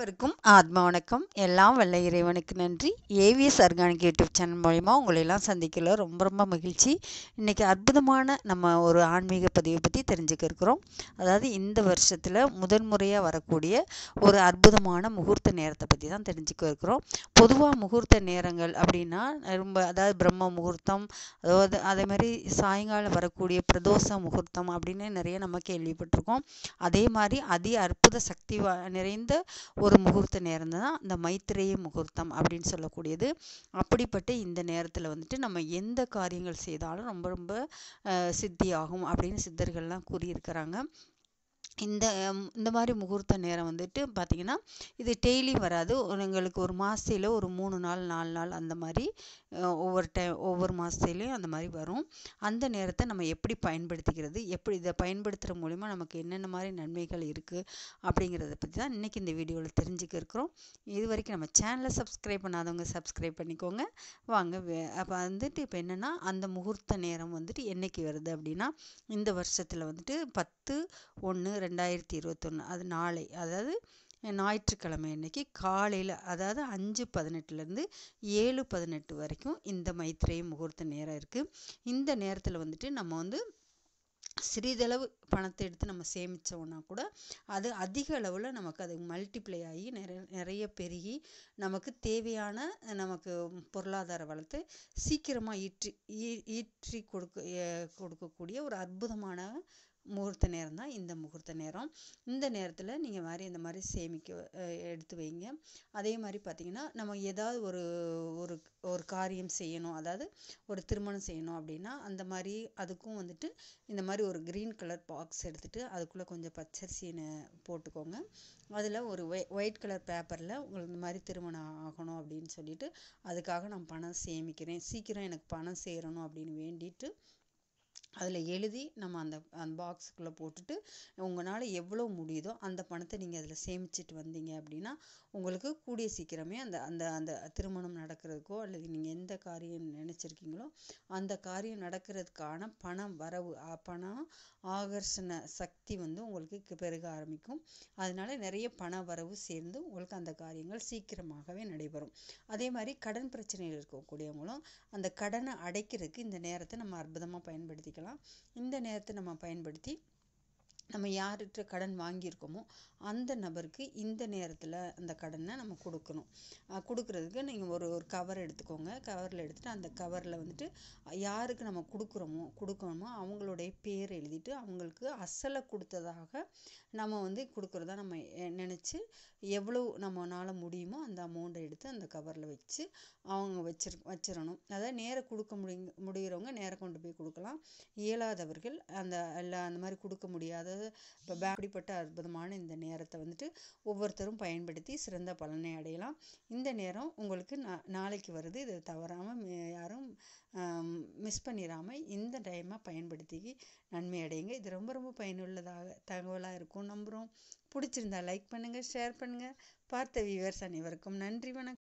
அனைவருக்கும் ஆத்ம வணக்கம் எல்லாம் வல்ல இறைவனுக்கு நன்றி ஏவிஎஸ் ஆர்கானிக் யூடியூப் சேனல் மூலிமா உங்களை எல்லாம் சந்திக்கல ரொம்ப ரொம்ப மகிழ்ச்சி இன்றைக்கி அற்புதமான நம்ம ஒரு ஆன்மீக பதிவை பற்றி தெரிஞ்சுக்க இருக்கிறோம் அதாவது இந்த வருஷத்தில் முதன் முறையாக வரக்கூடிய ஒரு அற்புதமான முகூர்த்த நேரத்தை பற்றி தான் தெரிஞ்சுக்க இருக்கிறோம் பொதுவாக முகூர்த்த நேரங்கள் அப்படின்னா ரொம்ப அதாவது பிரம்ம முகூர்த்தம் அதாவது அதே மாதிரி சாயங்காலம் வரக்கூடிய பிரதோஷ முகூர்த்தம் அப்படின்னு நிறைய நம்ம கேள்விப்பட்டிருக்கோம் அதே மாதிரி அதி அற்புத சக்தி வா- நிறைந்த ஒரு முகூர்த்த நேரம் தான் இந்த மைத்திரேய முகூர்த்தம் அப்படின்னு சொல்லக்கூடியது அப்படிப்பட்ட இந்த நேரத்தில் வந்துட்டு நம்ம எந்த காரியங்கள் செய்தாலும் ரொம்ப ரொம்ப அஹ், சித்தியாகும் அப்படின்னு சித்தர்கள்லாம் கூறியிருக்கிறாங்க இந்த ம், இந்த மாதிரி முகூர்த்த நேரம் வந்துட்டு பார்த்திங்கன்னா இது டெய்லி வராது ஒரு எங்களுக்கு ஒரு மாதத்தில் ஒரு மூணு நாள் நாலு நாள் அந்த மாதிரி அஹ், ஒவ்வொரு டைம் ஒவ்வொரு மாதத்துலேயும் அந்த மாதிரி வரும் அந்த நேரத்தை நம்ம எப்படி பயன்படுத்திக்கிறது எப்படி இதை பயன்படுத்துகிற மூலிமா நமக்கு என்னென்ன மாதிரி நன்மைகள் இருக்குது அப்படிங்கிறத பற்றி தான் இன்றைக்கி இந்த வீடியோவில் தெரிஞ்சுக்க இருக்கிறோம் இது வரைக்கும் நம்ம சேனலை சப்ஸ்கிரைப் பண்ணாதவங்க சப்ஸ்கிரைப் பண்ணிக்கோங்க வாங்க அப்போ வந்துட்டு இப்போ என்னென்னா அந்த முகூர்த்த நேரம் வந்துட்டு என்னைக்கு வருது அப்படின்னா இந்த வருஷத்தில் வந்துட்டு பத்து ஒன்று ரெண்டாயிரத்தி இருபத்தொன்று அது நாளை அதாவது ஞாயிற்றுக்கிழமை அன்னைக்கு காலையில் அதாவது அஞ்சு பதினெட்டுலேருந்து ஏழு பதினெட்டு வரைக்கும் இந்த மைத்திரேய முகூர்த்த நேரம் இருக்குது இந்த நேரத்தில் வந்துட்டு நம்ம வந்து சிறிதளவு பணத்தை எடுத்து நம்ம சேமித்தோம்னா கூட அது அதிக அளவில் நமக்கு அது மல்டிப்ளை ஆகி நிறைய நிறைய பெருகி நமக்கு தேவையான நமக்கு பொருளாதார வளத்தை சீக்கிரமாக ஈற்றி ஈ- ஈற்றி கொடுக்க எ- கொடுக்கக்கூடிய ஒரு அற்புதமான முகூர்த்த நேரம் தான் இந்த முகூர்த்த நேரம் இந்த நேரத்தில் நீங்கள் மாதிரி இந்த மாதிரி சேமிக்க அஹ், எடுத்து வைங்க அதே மாதிரி பார்த்தீங்கன்னா நம்ம ஏதாவது ஒரு ஒரு ஒரு காரியம் செய்யணும் அதாவது ஒரு திருமணம் செய்யணும் அப்படின்னா அந்த மாதிரி அதுக்கும் வந்துட்டு இந்த மாதிரி ஒரு க்ரீன் கலர் பாக்ஸ் எடுத்துட்டு அதுக்குள்ளே கொஞ்சம் பச்சரிசினை போட்டுக்கோங்க அதில் ஒரு ஒய் ஒயிட் கலர் பேப்பரில் உங்களுக்கு இந்த மாதிரி திருமணம் ஆகணும் அப்படின்னு சொல்லிட்டு அதுக்காக நான் பணம் சேமிக்கிறேன் சீக்கிரம் எனக்கு பணம் சேரணும் அப்படின்னு வேண்டிட்டு அதில் எழுதி நம்ம அந்த அந்த பாக்ஸுக்குள்ளே போட்டுட்டு உங்களால் எவ்வளோ முடியுதோ அந்த பணத்தை நீங்கள் அதில் சேமிச்சிட்டு வந்தீங்க அப்படின்னா உங்களுக்கு கூடிய சீக்கிரமே அந்த அந்த அந்த திருமணம் நடக்கிறதுக்கோ அல்லது நீங்கள் எந்த காரியம் நினச்சிருக்கீங்களோ அந்த காரியம் நடக்கிறதுக்கான பணம் வரவு அ, பணம் ஆகர்ஷண சக்தி வந்து உங்களுக்கு கு- பெருக ஆரம்பிக்கும் அதனால நிறைய பண வரவு சேர்ந்து உங்களுக்கு அந்த காரியங்கள் சீக்கிரமாகவே நடைபெறும் அதே மாதிரி கடன் பிரச்சனையில் இருக்கக்கூடியவங்களும் அந்த கடனை அடைக்கிறதுக்கு இந்த நேரத்தை நம்ம அற்புதமாக பயன்படுத்திக்கலாம் இந்த நேரத்தை நம்ம பயன்படுத்தி நம்ம யார்கிட்ட கடன் வாங்கியிருக்கோமோ அந்த நபருக்கு இந்த நேரத்தில் அந்த கடனை நம்ம கொடுக்கணும் அஹ் கொடுக்கறதுக்கு நீங்கள் ஒரு ஒரு கவர் எடுத்துக்கோங்க கவரில் எடுத்துட்டு அந்த கவரில் வந்துட்டு யாருக்கு நம்ம கொடுக்குறோமோ கொடுக்கணுமோ அவங்களுடைய பேர் எழுதிட்டு அவங்களுக்கு அசலை கொடுத்ததாக நம்ம வந்து கொடுக்குறதா நம்ம நினச்சி எவ்வளோ நம்மனால முடியுமோ அந்த அமௌண்ட்டை எடுத்து அந்த கவரில் வச்சு அவங்க வச்சிரு வச்சிடணும் அதாவது நேராக கொடுக்க முடி முடிகிறவங்க நேராக கொண்டு போய் கொடுக்கலாம் இயலாதவர்கள் அந்த எல்லா அந்த மாதிரி கொடுக்க முடியாத இப்போ அப்படிப்பட்ட அற்புதமான இந்த நேரத்தை வந்துட்டு ஒவ்வொருத்தரும் பயன்படுத்தி சிறந்த பலனை அடையலாம் இந்த நேரம் உங்களுக்கு நா நாளைக்கு வருது இதை தவறாமல் யாரும் மிஸ் பண்ணிடாமல் இந்த டைமை பயன்படுத்தி நன்மை அடையுங்க இது ரொம்ப ரொம்ப பயனுள்ளதாக தகவலாக இருக்கும் நம்புகிறோம் பிடிச்சிருந்தா லைக் பண்ணுங்கள் ஷேர் பண்ணுங்கள் பார்த்த வியூவர்ஸ் அனைவருக்கும் நன்றி வணக்கம்